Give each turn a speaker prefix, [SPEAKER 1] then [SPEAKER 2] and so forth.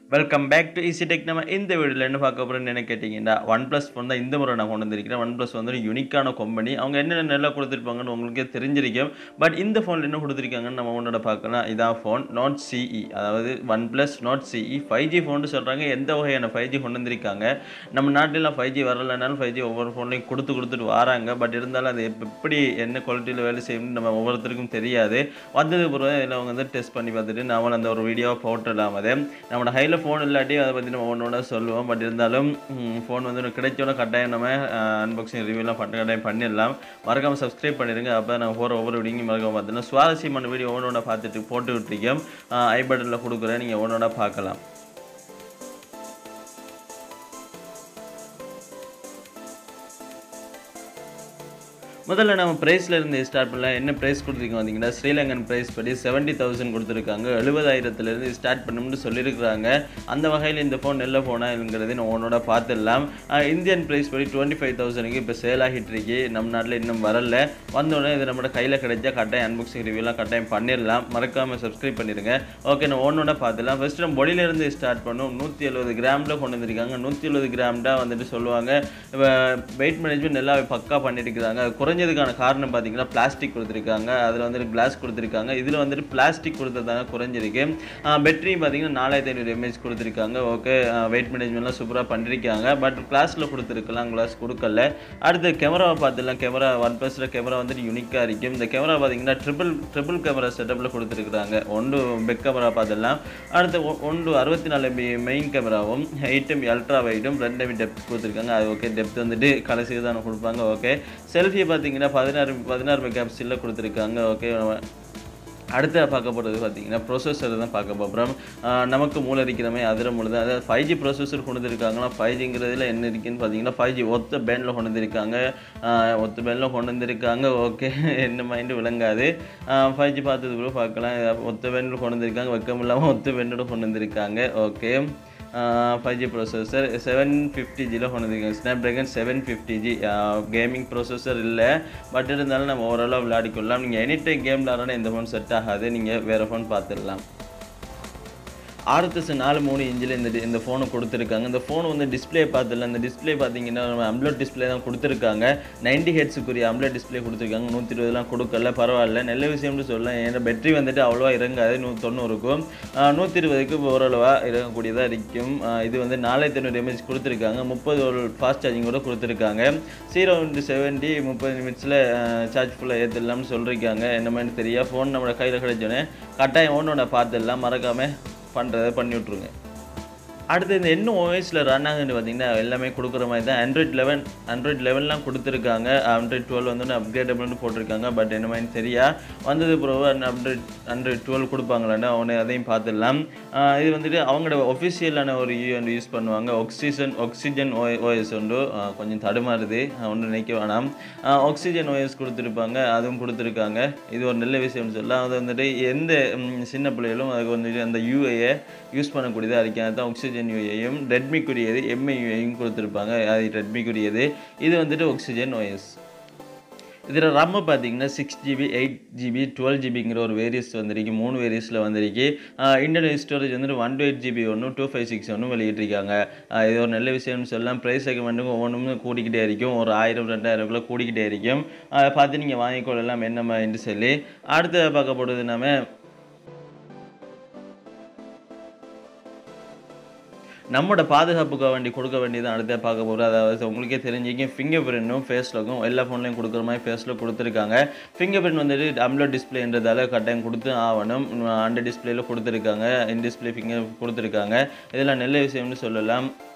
[SPEAKER 1] welcome back to Easy Tech நம்ம இந்த வீடியோவில் என்ன பார்க்க போகிறோம்னு என்ன கேட்டிங்கன்னா ஒன் ப்ளஸ் ஃபோன் தான் இந்த முறை நான் கொண்டு வந்திருக்கிறேன் ஒன் ப்ளஸ் வந்து ஒரு யூனிக்கான கம்பெனி அவங்க என்னென்ன நல்லா கொடுத்துருப்பாங்கன்னு உங்களுக்கே தெரிஞ்சிருக்கும் பட் இந்த ஃபோனில் என்ன கொடுத்துருக்காங்கன்னு நம்ம ஒன்றோட பார்க்கலாம் இதான் ஃபோன் நாட் சிஇ அதாவது OnePlus Nord C E five G phone சொல்கிறாங்க எந்த வகையான ஃபைவ் ஜி கொண்டு வந்திருக்காங்க நம்ம நாட்டிலாம் ஃபைவ் ஜி வரலைனாலும் ஃபைவ் ஜி ஒவ்வொரு ஃபோன்லையும் கொடுத்து கொடுத்துட்டு வராங்க பட் இருந்தாலும் அது எப்ப- எப்படி என்ன குவாலிட்டியில் வேலை செய்யணும்னு நம்ம ஒவ்வொருத்தருக்கும் தெரியாது வந்தது பிறகு இதில் அவங்க வந்து டெஸ்ட் பண்ணி பார்த்துட்டு நாமளும் அந்த ஒரு வீடியோவை போட்டுடலாம் அதை நம்மளோட ஹையில் ஃபோன் இல்லாட்டி அதை பற்றி நம்ம ஒன்று ஒன்றா சொல்லுவோம் பட் இருந்தாலும் ஃபோன் வந்து எனக்கு கிடைச்சோட கட்டாயம் நம்ம அன்பாக்சிங் ரிவ்யூலாம் பண்ண கட்டாயம் பண்ணிடலாம் மறக்காமல் சப்ஸ்கிரைப் பண்ணிடுங்க அப்போ நாங்கள் போகிற ஒவ்வொரு வீடியோங்க மறக்காம பார்த்தீங்கன்னா சுவாரஸ்யமான வீடியோ ஒன்று ஒன்றா பார்த்துட்டு போட்டு விட்டுருக்கோம் ஐ பட்டனில் கொடுக்குறேன் நீங்கள் ஒன்று ஒன்றா பார்க்கலாம் முதல்ல நம்ம ப்ரைஸில் இருந்து ஸ்டார்ட் பண்ணலாம் என்ன ப்ரைஸ் கொடுத்துருக்கோம் பார்த்தீங்கன்னா ஸ்ரீலங்கன் ப்ரைஸ் படி செவன்ட்டி தௌசண்ட் கொடுத்துருக்காங்க எழுபதாயிரத்துலேருந்து ஸ்டார்ட் பண்ணணும்னு சொல்லியிருக்கிறாங்க அந்த வகையில் இந்த ஃபோன் நல்ல ஃபோனாங்கிறது நம்ம ஒன்னோட பார்த்துடலாம் ஆஹ் இந்தியன் ப்ரைஸ் படி டுவெண்ட்டி ஃபைவ் தௌசண்ட்க்கு இப்போ சேல் ஆகிட்டு இருக்கு நம்ம நாட்டில் இன்னும் வரல வந்தோடனே இது நம்மளோட கையில் கிடைச்சா கட்டாயம் அன்பாக்சிங் ரிவ்யூலாம் கட்டாயம் பண்ணிடலாம் மறக்காமல் சப்ஸ்கிரைப் பண்ணிடுங்க ஓகே நம்ம ஒன்னோட பார்த்துலாம் ஃபர்ஸ்ட் நம்ம பொடியிலேருந்து ஸ்டார்ட் பண்ணும் நூற்றி எழுபது கிராமில் கொண்டு வந்திருக்காங்க நூற்றி எழுபது கிராம் தான் வந்துட்டு சொல்லுவாங்க வெயிட் மேனேஜ்மெண்ட் நல்லா பக்கா பண்ணியிருக்கிறாங்க அது குறைஞ்சதுக்கான காரணம் பார்த்தீங்கன்னா பிளாஸ்டிக் கொடுத்துருக்காங்க அதில் வந்துட்டு கிளாஸ் கொடுத்துருக்காங்க இதில் வந்துட்டு பிளாஸ்டிக் கொடுத்ததாங்க குறைஞ்சிருக்கு பேட்டரி பார்த்தீங்கன்னா நாலாயிரத்தி ஐநூறு எம்ஏஹெச் கொடுத்துருக்காங்க ஓகே வெயிட் மேனேஜ்மெண்ட்லாம் சூப்பராக பண்ணியிருக்காங்க பட் கிளாஸில் கொடுத்துருக்கலாம் கிளாஸ் கொடுக்கல அடுத்து கேமராவை பார்த்துலாம் கேமரா ஒன் ப்ளஸில் கேமரா வந்துட்டு யூனிக்காக இருக்கும் இந்த கேமரா பார்த்தீங்கன்னா ட்ரிபிள் ட்ரிபிள் கேமரா செட்டப்பில் கொடுத்துருக்குறாங்க ஒன்று பெக் கேமரா பார்த்துடலாம் அடுத்து ஒ- ஒன்று அறுபத்தி நாலு எம்பி மெயின் கேமராவும் எயிட் எம்பி அல்ட்ரா வைடும் ரெண்டு எம்பி டெப்த் கொடுத்துருக்காங்க அது ஓகே டெப்த் வந்துட்டு கடைசி தான் கொடுப்பாங்க ஓகே செல்ஃபியை பார்த்தீங்கன்னா பதினாறு பதினாறு மெகா பிக்சலில் கொடுத்துருக்காங்க ஓகே அடுத்த பார்க்க போகிறது பார்த்தீங்கன்னா ப்ரொசஸர் தான் பார்க்க போகிறோம் நமக்கு மூலரிக்கிறமே அதிர முழுது அதாவது ஃபைவ் ஜி ப்ரொசஸர் கொண்டு வந்திருக்காங்கன்னா ஃபைவ் ஜிங்கிறதுல என்ன இருக்குன்னு பார்த்தீங்கன்னா ஃபைவ் ஜி ஒத்த பேண்டில் கொண்டு வந்திருக்காங்க ஆஹ் ஒத்த பேண்டில் கொண்டு வந்திருக்காங்க ஓகே என்ன மைண்டு விளங்காது ஃபைவ் ஜி பார்த்தது கூட பார்க்கலாம் ஒத்த பேண்டில் கொண்டு வந்திருக்காங்க வெக்கம் இல்லாமல் ஒத்த பேண்டோட கொண்டு வந்திருக்காங்க okay five G processor seven fifty ஜியில் கொண்டு வந்திருக்காங்க Snapdragon seven fifty G gaming processor இல்லை பட் இருந்தாலும் நம்ம ஓரளவு விளையாடிக்கொள்ளலாம் நீங்கள் எனி டைம் கேம் விளாட்றோன்னா இந்த ஃபோன் செட் ஆகாது நீங்கள் வேறு ஃபோன் பார்த்துடலாம் ஆர்எஸ்எஸ் நாலு மூணு இன்ச்சில் இந்த டி- இந்த ஃபோனை கொடுத்துருக்காங்க இந்த ஃபோன் வந்து டிஸ்ப்ளே பார்த்துல இந்த டிஸ்ப்ளே பார்த்தீங்கன்னா நம்ம அம்லோட் டிஸ்ப்ளே தான் கொடுத்துருக்காங்க 90 ஹெட்ஸுக்குரிய அம்லோட் டிஸ்ப்ளே கொடுத்துருக்காங்க நூற்றி இருபதுலாம் கொடுக்கல பரவாயில்ல நல்ல விஷயம்னு சொல்லலாம் ஏன்னா பேட்டரி வந்துட்டு அவ்வளோவா இறங்காது நூ தொண்ணூறுக்கும் நூற்றி இருபதுக்கு ஓரளவாக இறங்கக்கூடியதாக இருக்கும் ஆஹ் இது வந்து நாலாயிரத்தி ஐநூறு எம்ஏஹெச் கொடுத்துருக்காங்க முப்பது ஒரு ஃபாஸ்ட் சார்ஜிங் கூட கொடுத்துருக்காங்க ஜீரோ இன்ட்டு செவன்ட்டி முப்பது நிமிஷத்தில் சார்ஜ் ஃபுல்லாக ஏற்றிடலாம்னு சொல்லியிருக்காங்க என்ன மாதிரி தெரியா ஃபோன் நம்மளோட கையில் கிடைச்சோன்னே கட்டாயம் ஒன்றோட பார்த்துடலாம் மறக்காமல் பண்ணுறதை பண்ணி விட்ருங்க அடுத்து இந்த என்ன ஓஎஸில் ரன் ஆகுதுன்னு பார்த்தீங்கன்னா எல்லாமே கொடுக்குற மாதிரி தான் ஆண்ட்ராய்ட் லெவன் ஆண்ட்ராய்ட் லெவன்லாம் கொடுத்துருக்காங்க ஆண்ட்ராய்ட் டுவெல் வந்து அப்கிரேடபிள்னு போட்டிருக்காங்க பட் என்ன மாதிரி தெரியா வந்தது பிறகு ஆண்ட்ராய்ட் ஆண்ட்ராய்ட் டுவெல் கொடுப்பாங்களான்னு அவனை அதையும் பார்த்துடலாம் ஆஹ் இது வந்துட்டு அவங்களோட ஒஃபிஷியலான ஒரு யூ வந்து யூஸ் பண்ணுவாங்க ஆக்சிஜன் ஆக்சிஜன் ஓ ஓஎஸ் உண்டு ஆஹ் கொஞ்சம் தடுமாறுது ஒன்றும் நினைக்க வேணாம் ஆக்சிஜன் ஓஎஸ் கொடுத்துருப்பாங்க அதுவும் கொடுத்துருக்காங்க இது ஒரு நல்ல விஷயம்னு சொல்லலாம் அது வந்துட்டு எந்த ம், சின்ன பிள்ளைகளும் அதுக்கு வந்துட்டு அந்த யூஏயை யூஸ் பண்ணக்கூடியதாக இருக்கு அதுதான் ஆக்சிஜன் யூஏயும் ரெட்மிக்குரியது எம்ஐ யூஏயும் கொடுத்துருப்பாங்க அது ரெட்மிக்குரியது இது வந்துட்டு ஆக்சிஜன் ஓஎஸ் இதில் ரம்ம பார்த்தீங்கன்னா six G B eight G B twelve ஜிபிங்கிற ஒரு வேரியஸ் வந்திருக்கு மூணு வேரியஸில் வந்திருக்கு இன்டர்னல் ஸ்டோரேஜ் வந்துட்டு ஒன் டூ எயிட் ஜிபி ஒன்று டூ ஃபைவ் சிக்ஸ் ஒன்று வெளியிட்டிருக்காங்க ஆஹ் இது ஒரு நல்ல விஷயம்னு சொல்லலாம் ப்ரைஸ் செக்மெண்ட்டுக்கும் ஒவ்வொன்றும் கூடிக்கிட்டே இருக்கும் ஒரு ஆயிரம் ரெண்டாயிரம்குள்ளே கூடிக்கிட்டே இருக்கும் அதை பார்த்து நீங்கள் வாங்கிக்கொள்ளலாம் என்ன மாதிரி சொல்லி அடுத்து பார்க்க போகிறது நம்ம நம்மளோட பாதுகாப்புக்கு வேண்டி கொடுக்க வேண்டியது அடுத்த பார்க்க போகிறோம் அதாவது உங்களுக்கே தெரிஞ்சிங்க ஃபிங்கர் பிரிண்ட்டும் ஃபேஸ் லாக்கும் எல்லா ஃபோன்லையும் கொடுக்குற மாதிரி ஃபேஸ் லாக் கொடுத்துருக்காங்க ஃபிங்கர் பிரிண்ட் வந்துட்டு அம்லோ டிஸ்பிளேன்றதால கட்டாயம் கொடுத்து ஆகணும் அந்த டிஸ்பிளேல கொடுத்துருக்காங்க இன் டிஸ்பிளே ஃபிங்கர் கொடுத்துருக்காங்க இதெல்லாம் நல்ல விஷயம்னு சொல்லலாம்